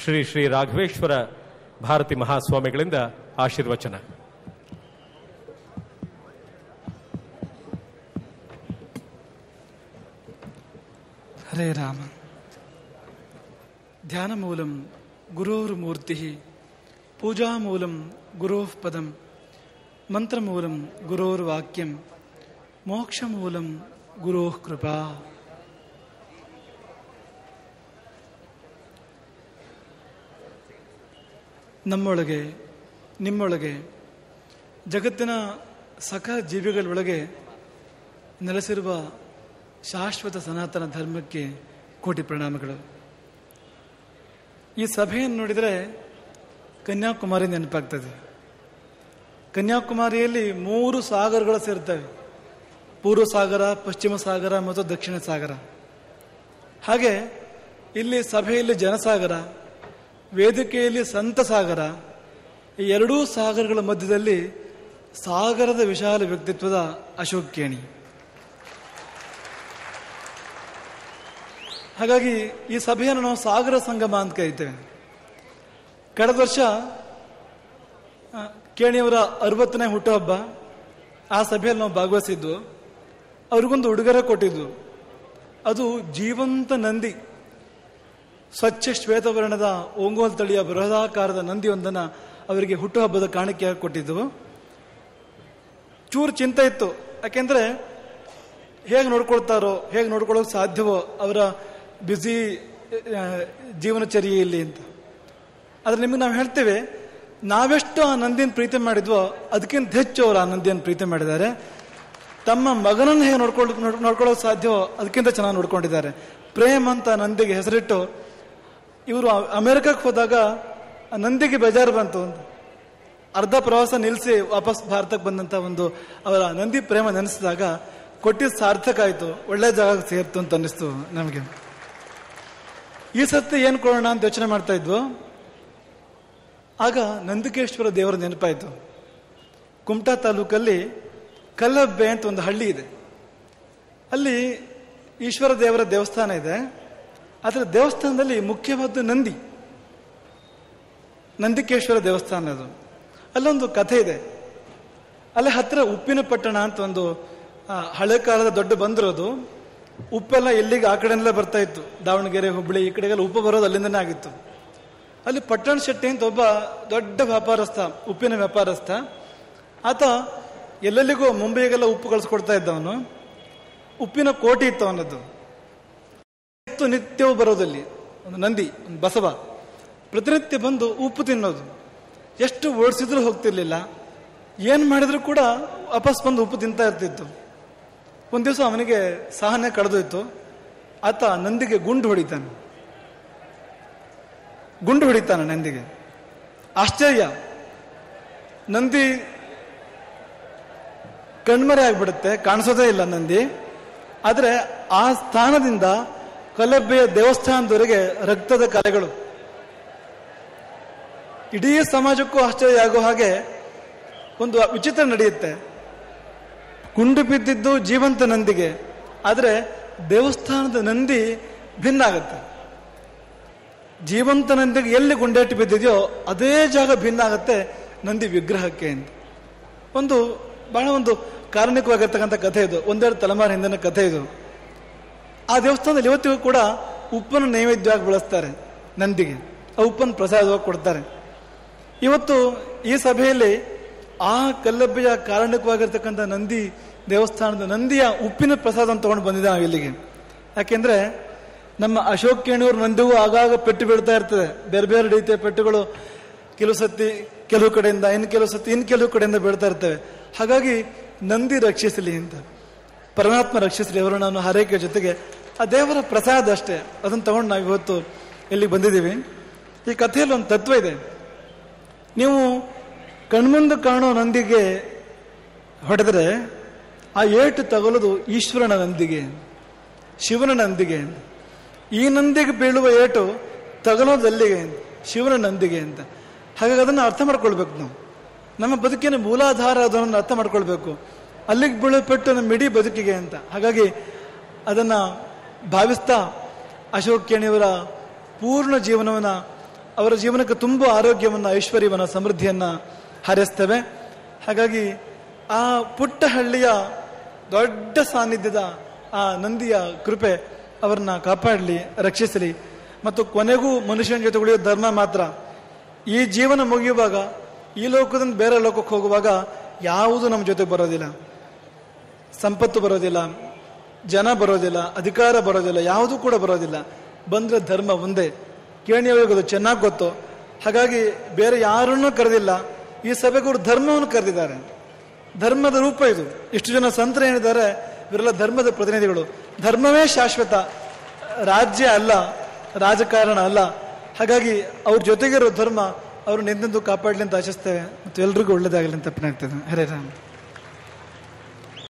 ಶ್ರೀ ಶ್ರೀ ರಾಘವೇಶ್ವರ ಭಾರತಿ ಮಹಾಸ್ವಾಮಿಗಳಿಂದ ಆಶೀರ್ವಚನ ಹರೇ ರಾಮ ಧ್ಯಾನಮೂಲಂ ಗುರೋರ್ಮೂರ್ತಿ ಪೂಜಾಮೂಲಂ ಗುರೋಃ ಪದಂ ಮಂತ್ರಮೂಲಂ ಗುರೋರ್ವಾಕ್ಯಂ ಮೋಕ್ಷಮೂಲಂ ಗುರೋಃ ಕೃಪಾ ನಮ್ಮೊಳಗೆ ನಿಮ್ಮೊಳಗೆ ಜಗತ್ತಿನ ಸಕಲ ಜೀವಿಗಳೊಳಗೆ ನೆಲೆಸಿರುವ ಶಾಶ್ವತ ಸನಾತನ ಧರ್ಮಕ್ಕೆ ಕೋಟಿ ಪ್ರಣಾಮಗಳು ಈ ಸಭೆಯನ್ನು ನೋಡಿದರೆ ಕನ್ಯಾಕುಮಾರಿ ನೆನಪಾಗ್ತದೆ ಕನ್ಯಾಕುಮಾರಿಯಲ್ಲಿ ಮೂರು ಸಾಗರಗಳು ಸೇರ್ತವೆ ಪೂರ್ವ ಸಾಗರ ಪಶ್ಚಿಮ ಸಾಗರ ಮತ್ತು ದಕ್ಷಿಣ ಸಾಗರ ಹಾಗೆ ಇಲ್ಲಿ ಸಭೆಯಲ್ಲಿ ಜನಸಾಗರ ವೇದಿಕೆಯಲ್ಲಿ ಸಂತ ಸಾಗರ ಈ ಎರಡೂ ಸಾಗರಗಳ ಮಧ್ಯದಲ್ಲಿ ಸಾಗರದ ವಿಶಾಲ ವ್ಯಕ್ತಿತ್ವದ ಅಶೋಕೇಣಿ ಹಾಗಾಗಿ ಈ ಸಭೆಯನ್ನು ನಾವು ಸಾಗರ ಸಂಗಮ ಅಂತ ಕರಿತೇವೆ ಕಳೆದ ವರ್ಷ ಆ, ಕೇಣಿಯವರ ಅರವತ್ತನೇ ಹುಟ್ಟುಹಬ್ಬ ಆ ಸಭೆಯಲ್ಲಿ ನಾವು ಭಾಗವಹಿಸಿದ್ದು ಅವ್ರಿಗೊಂದು ಉಡುಗೊರೆ ಕೊಟ್ಟಿದ್ದು ಅದು ಜೀವಂತ ನಂದಿ ಸ್ವಚ್ಛ ಶ್ವೇತವರ್ಣದ ಓಂಗೋಲ್ ತಳಿಯ ಬೃಹದಾಕಾರದ ನಂದಿಯೊಂದನ್ನು ಅವರಿಗೆ ಹುಟ್ಟುಹಬ್ಬದ ಕಾಣಿಕೆಯಾಗಿ ಕೊಟ್ಟಿದ್ದು ಚೂರು ಚಿಂತೆ ಇತ್ತು ಯಾಕೆಂದ್ರೆ ಹೇಗೆ ನೋಡ್ಕೊಳ್ತಾರೋ ಹೇಗೆ ನೋಡ್ಕೊಳ್ಳೋಕೆ ಸಾಧ್ಯವೋ ಅವರ ಬ್ಯುಸಿ ಜೀವನಚರ್ಯೆಯಲ್ಲಿ ಅಂತ ಆದ್ರೆ ನಿಮಗೆ ನಾವು ಹೇಳ್ತೇವೆ ನಾವೆಷ್ಟು ಆ ನಂದಿಯನ್ನು ಪ್ರೀತಿ ಮಾಡಿದ್ವೋ ಅದಕ್ಕಿಂತ ಹೆಚ್ಚು ಅವರು ಆ ನಂದಿಯನ್ನು ಪ್ರೀತಿ ಮಾಡಿದ್ದಾರೆ ತಮ್ಮ ಮಗನನ್ನು ಹೇಗೆ ನೋಡ್ಕೊಳ್ಳ ನೋಡ್ಕೊಳ್ಳೋಕೆ ಸಾಧ್ಯವೋ ಅದಕ್ಕಿಂತ ಚೆನ್ನಾಗಿ ನೋಡ್ಕೊಂಡಿದ್ದಾರೆ ಪ್ರೇಮ್ ಅಂತ ನಂದಿಗೆ ಹೆಸರಿಟ್ಟು ಇವರು ಅಮೆರಿಕಕ್ಕೆ ಹೋದಾಗ ಆ ನಂದಿಗೆ ಬೇಜಾರು ಬಂತು ಅಂತ ಅರ್ಧ ಪ್ರವಾಸ ನಿಲ್ಲಿಸಿ ವಾಪಸ್ ಭಾರತಕ್ಕೆ ಬಂದಂತ ಒಂದು ಅವರ ನಂದಿ ಪ್ರೇಮ ನೆನೆಸಿದಾಗ ಕೊಟ್ಟಿದ್ದು ಸಾರ್ಥಕ ಆಯಿತು ಒಳ್ಳೆ ಜಾಗ ಸೇರ್ತು ಅಂತ ಅನ್ನಿಸ್ತು ನಮಗೆ ಈ ಸತಿ ಏನು ಕೊಡೋಣ ಅಂತ ಯೋಚನೆ ಮಾಡ್ತಾ ಇದ್ವು ಆಗ ನಂದಿಕೇಶ್ವರ ದೇವರ ನೆನಪಾಯಿತು ಕುಮಟಾ ತಾಲೂಕಲ್ಲಿ ಕಲ್ಲಬ್ಬೆ ಅಂತ ಒಂದು ಹಳ್ಳಿ ಇದೆ ಅಲ್ಲಿ ಈಶ್ವರ ದೇವರ ದೇವಸ್ಥಾನ ಇದೆ ಅದರ ದೇವಸ್ಥಾನದಲ್ಲಿ ಮುಖ್ಯವಾದ ನಂದಿ ನಂದಿಕೇಶ್ವರ ದೇವಸ್ಥಾನ ಅದು ಅಲ್ಲೊಂದು ಕಥೆ ಇದೆ ಅಲ್ಲೇ ಹತ್ತಿರ ಉಪ್ಪಿನ ಪಟ್ಟಣ ಅಂತ ಒಂದು ಆ, ಹಳೆ ಕಾಲದ ದೊಡ್ಡ ಬಂದಿರೋದು ಉಪ್ಪೆಲ್ಲ ಎಲ್ಲಿಗೆ ಆ ಕಡೆಯಿಂದಲೇ ಬರ್ತಾ ಇತ್ತು ದಾವಣಗೆರೆ ಹುಬ್ಬಳ್ಳಿ ಈ ಕಡೆಗೆಲ್ಲ ಉಪ್ಪು ಬರೋದು ಅಲ್ಲಿಂದನೇ ಆಗಿತ್ತು ಅಲ್ಲಿ ಪಟ್ಟಣ ಶೆಟ್ಟಿ ಅಂತ ಒಬ್ಬ ದೊಡ್ಡ ವ್ಯಾಪಾರಸ್ಥ ಉಪ್ಪಿನ ವ್ಯಾಪಾರಸ್ಥ ಆತ ಎಲ್ಲೆಲ್ಲಿಗೂ ಮುಂಬೈಗೆಲ್ಲ ಉಪ್ಪು ಕಳಿಸ್ಕೊಡ್ತಾ ಇದ್ದವನು ಉಪ್ಪಿನ ಕೋಟಿ ಇತ್ತು ಅವನದ್ದು ನಿತ್ಯ ನಿತ್ಯವೂ ಬರೋದಲ್ಲಿ ಒಂದು ನಂದಿ ಒಂದು ಬಸವ ಪ್ರತಿನಿತ್ಯ ಬಂದು ಉಪ್ಪು ತಿನ್ನೋದು ಎಷ್ಟು ಓಡಿಸಿದ್ರೂ ಹೋಗ್ತಿರ್ಲಿಲ್ಲ ಏನು ಮಾಡಿದ್ರು ಕೂಡ ವಾಪಸ್ ಬಂದು ಉಪ್ಪು ತಿಂತಾ ಇರ್ತಿತ್ತು ಒಂದು ದಿವಸ ಅವನಿಗೆ ಸಹನೆ ಕಳೆದೋಯ್ತು ಆತ ನಂದಿಗೆ ಗುಂಡು ಹೊಡಿತಾನೆ ಗುಂಡು ಹೊಡಿತಾನೆ ನಂದಿಗೆ ಆಶ್ಚರ್ಯ ನಂದಿ ಕಣ್ಮರೆ ಆಗ್ಬಿಡುತ್ತೆ ಕಾಣಿಸೋದೇ ಇಲ್ಲ ನಂದಿ ಆದ್ರೆ ಆ ಸ್ಥಾನದಿಂದ ಕಲಬ್ಬೆಯ ದೇವಸ್ಥಾನದವರೆಗೆ ರಕ್ತದ ಕಲೆಗಳು ಇಡೀ ಸಮಾಜಕ್ಕೂ ಆಶ್ಚರ್ಯ ಆಗೋ ಹಾಗೆ ಒಂದು ವಿಚಿತ್ರ ನಡೆಯುತ್ತೆ ಗುಂಡು ಬಿದ್ದಿದ್ದು ಜೀವಂತ ನಂದಿಗೆ ಆದರೆ ದೇವಸ್ಥಾನದ ನಂದಿ ಭಿನ್ನ ಆಗುತ್ತೆ ಜೀವಂತ ನಂದಿಗೆ ಎಲ್ಲಿ ಗುಂಡೇಟು ಬಿದ್ದಿದೆಯೋ ಅದೇ ಜಾಗ ಭಿನ್ನ ಆಗುತ್ತೆ ನಂದಿ ವಿಗ್ರಹಕ್ಕೆ ಅಂತ ಒಂದು ಬಹಳ ಒಂದು ಕಾರಣಿಕವಾಗಿರ್ತಕ್ಕಂಥ ಕಥೆ ಇದು ಒಂದೆರಡು ತಲೆಮಾರು ಹಿಂದಿನ ಕಥೆ ಇದು ಆ ದೇವಸ್ಥಾನದಲ್ಲಿ ಇವತ್ತಿಗೂ ಕೂಡ ಉಪ್ಪನ್ನು ನೈವೇದ್ಯವಾಗಿ ಬಳಸ್ತಾರೆ ನಂದಿಗೆ ಆ ಉಪ್ಪನ್ನು ಪ್ರಸಾದವಾಗಿ ಕೊಡ್ತಾರೆ ಇವತ್ತು ಈ ಸಭೆಯಲ್ಲಿ ಆ ಕಲ್ಲಬ್ಬೆಯ ಕಾರಣಕವಾಗಿರ್ತಕ್ಕಂಥ ನಂದಿ ದೇವಸ್ಥಾನದ ನಂದಿಯ ಉಪ್ಪಿನ ಪ್ರಸಾದ ತಗೊಂಡು ಬಂದಿದ್ದೆ ನಾವು ಇಲ್ಲಿಗೆ ಯಾಕೆಂದ್ರೆ ನಮ್ಮ ಅಶೋಕ್ ಕೇಣೂರು ನಂದಿಗೂ ಆಗಾಗ ಪೆಟ್ಟು ಬೀಳ್ತಾ ಇರ್ತದೆ ಬೇರೆ ಬೇರೆ ರೀತಿಯ ಪೆಟ್ಟುಗಳು ಕೆಲವು ಸತಿ ಕೆಲವು ಕಡೆಯಿಂದ ಇನ್ನು ಕೆಲವು ಸತಿ ಇನ್ನು ಕೆಲವು ಕಡೆಯಿಂದ ಬೀಳ್ತಾ ಇರ್ತವೆ ಹಾಗಾಗಿ ನಂದಿ ರಕ್ಷಿಸಲಿ ಅಂತ ಪರಮಾತ್ಮ ರಕ್ಷಿಸಲಿ ಅವರು ನಾನು ಹಾರೈಕೆ ಜೊತೆಗೆ ಆ ದೇವರ ಪ್ರಸಾದ ಅಷ್ಟೇ ಅದನ್ನು ತಗೊಂಡು ನಾವು ಇವತ್ತು ಇಲ್ಲಿಗೆ ಬಂದಿದ್ದೀವಿ ಈ ಕಥೆಯಲ್ಲಿ ಒಂದು ತತ್ವ ಇದೆ ನೀವು ಕಣ್ಮುಂದೆ ಕಾಣೋ ನಂದಿಗೆ ಹೊಡೆದ್ರೆ ಆ ಏಟು ತಗೊಳ್ಳೋದು ಈಶ್ವರನ ನಂದಿಗೆ ಶಿವನ ನಂದಿಗೆ ಈ ನಂದಿಗೆ ಬೀಳುವ ಏಟು ತಗೊಳ್ಳೋದು ಅಲ್ಲಿಗೆ ಶಿವನ ನಂದಿಗೆ ಅಂತ ಹಾಗಾಗಿ ಅದನ್ನು ಅರ್ಥ ಮಾಡ್ಕೊಳ್ಬೇಕು ನಾವು ನಮ್ಮ ಬದುಕಿನ ಮೂಲಾಧಾರ ಅದನ್ನು ಅರ್ಥ ಮಾಡ್ಕೊಳ್ಬೇಕು ಅಲ್ಲಿಗೆ ಬೀಳೋ ಪೆಟ್ಟು ನಮ್ಮ ಇಡೀ ಬದುಕಿಗೆ ಅಂತ ಹಾಗಾಗಿ ಅದನ್ನ ಭಾವಿಸ್ತಾ ಅಶೋಕ್ ಕೇಣಿಯವರ ಪೂರ್ಣ ಜೀವನವನ್ನ ಅವರ ಜೀವನಕ್ಕೆ ತುಂಬ ಆರೋಗ್ಯವನ್ನು ಐಶ್ವರ್ಯವನ್ನು ಸಮೃದ್ಧಿಯನ್ನು ಹಾರೈಸ್ತೇವೆ ಹಾಗಾಗಿ ಆ ಪುಟ್ಟ ಹಳ್ಳಿಯ ದೊಡ್ಡ ಸಾನ್ನಿಧ್ಯದ ಆ ನಂದಿಯ ಕೃಪೆ ಅವರನ್ನ ಕಾಪಾಡಲಿ ರಕ್ಷಿಸಲಿ ಮತ್ತು ಕೊನೆಗೂ ಮನುಷ್ಯನ ಜೊತೆ ಉಳಿಯೋ ಧರ್ಮ ಮಾತ್ರ ಈ ಜೀವನ ಮುಗಿಯುವಾಗ ಈ ಲೋಕದಿಂದ ಬೇರೆ ಲೋಕಕ್ಕೆ ಹೋಗುವಾಗ ಯಾವುದು ನಮ್ಮ ಜೊತೆ ಬರೋದಿಲ್ಲ ಸಂಪತ್ತು ಬರೋದಿಲ್ಲ ಜನ ಬರೋದಿಲ್ಲ ಅಧಿಕಾರ ಬರೋದಿಲ್ಲ ಯಾವುದೂ ಕೂಡ ಬರೋದಿಲ್ಲ ಬಂದ್ರೆ ಧರ್ಮ ಒಂದೇ ಕೇಣಿಯವರಿಗೂ ಚೆನ್ನಾಗಿ ಗೊತ್ತು ಹಾಗಾಗಿ ಬೇರೆ ಯಾರನ್ನೂ ಕರೆದಿಲ್ಲ ಈ ಸಭೆಗೆ ಅವರು ಧರ್ಮವನ್ನು ಕರೆದಿದ್ದಾರೆ ಧರ್ಮದ ರೂಪ ಇದು ಇಷ್ಟು ಜನ ಸಂತರು ಏನಿದ್ದಾರೆ ಇವರೆಲ್ಲ ಧರ್ಮದ ಪ್ರತಿನಿಧಿಗಳು ಧರ್ಮವೇ ಶಾಶ್ವತ ರಾಜ್ಯ ಅಲ್ಲ ರಾಜಕಾರಣ ಅಲ್ಲ ಹಾಗಾಗಿ ಅವ್ರ ಜೊತೆಗಿರೋ ಧರ್ಮ ಅವರು ನಿಂತೆಂದು ಕಾಪಾಡಲಿ ಅಂತ ಆಶಿಸ್ತೇವೆ ಮತ್ತು ಎಲ್ರಿಗೂ ಒಳ್ಳೇದಾಗಲಿ ಅಂತ ಅರ್ಪಣೆ ಆಗ್ತದೆ ಹರೇ ರಾಮ್